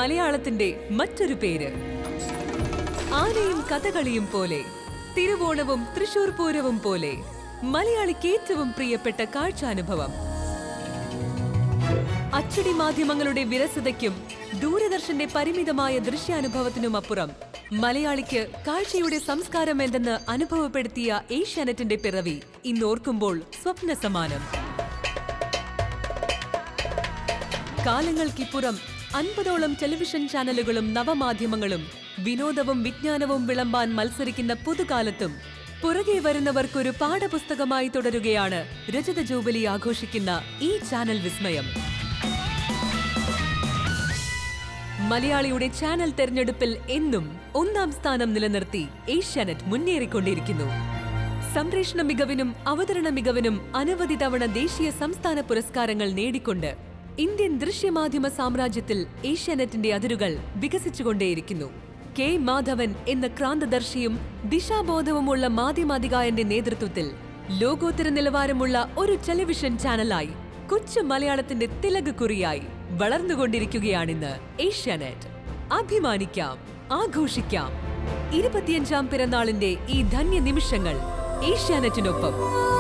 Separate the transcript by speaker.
Speaker 1: മലയാളത്തിന്റെ മറ്റൊരു പേര് ആനയും കഥകളിയും പോലെ തിരുവോണവും തൃശൂർ പൂരവും പോലെ മലയാളിക്ക് ഏറ്റവും പ്രിയപ്പെട്ട കാഴ്ചാനുഭവം അച്ചടി മാധ്യമങ്ങളുടെ വിരസതയ്ക്കും ദൂരദർശന്റെ പരിമിതമായ ദൃശ്യാനുഭവത്തിനുമപ്പുറം മലയാളിക്ക് കാഴ്ചയുടെ സംസ്കാരം എന്തെന്ന് അനുഭവപ്പെടുത്തിയ ഏഷ്യാനെറ്റിന്റെ പിറവി ഇന്നോർക്കുമ്പോൾ സ്വപ്ന സമാനം കാലങ്ങൾക്കിപ്പുറം അൻപതോളം ടെലിവിഷൻ ചാനലുകളും നവമാധ്യമങ്ങളും വിനോദവും വിജ്ഞാനവും വിളമ്പാൻ മത്സരിക്കുന്ന പുതുകാലത്തും പുറകെ വരുന്നവർക്കൊരു പാഠപുസ്തകമായി തുടരുകയാണ് രജത ജൂബിലി ആഘോഷിക്കുന്ന ഈ ചാനൽ വിസ്മയം മലയാളിയുടെ ചാനൽ തെരഞ്ഞെടുപ്പിൽ എന്നും ഒന്നാം സ്ഥാനം നിലനിർത്തി ഏഷ്യാനെറ്റ് മുന്നേറിക്കൊണ്ടിരിക്കുന്നു സംപ്രേഷണ മികവിനും അവതരണ മികവിനും അനവധി തവണ ദേശീയ സംസ്ഥാന പുരസ്കാരങ്ങൾ നേടിക്കൊണ്ട് ഇന്ത്യൻ ദൃശ്യമാധ്യമ സാമ്രാജ്യത്തിൽ ഏഷ്യാനെറ്റിന്റെ അതിരുകൾ വികസിച്ചുകൊണ്ടേയിരിക്കുന്നു കെ മാധവൻ എന്ന ക്രാന്തദർശിയും ദിശാബോധവുമുള്ള മാധ്യമാധികായന്റെ നേതൃത്വത്തിൽ ലോകോത്തര നിലവാരമുള്ള ഒരു ടെലിവിഷൻ ചാനലായി കൊച്ചു മലയാളത്തിന്റെ തിലക് കുറിയായി വളർന്നുകൊണ്ടിരിക്കുകയാണിന്ന് ഏഷ്യാനെറ്റ് അഭിമാനിക്കാം ആഘോഷിക്കാം ഇരുപത്തിയഞ്ചാം പിറന്നാളിന്റെ ഈ ധന്യ നിമിഷങ്ങൾ ഏഷ്യാനെറ്റിനൊപ്പം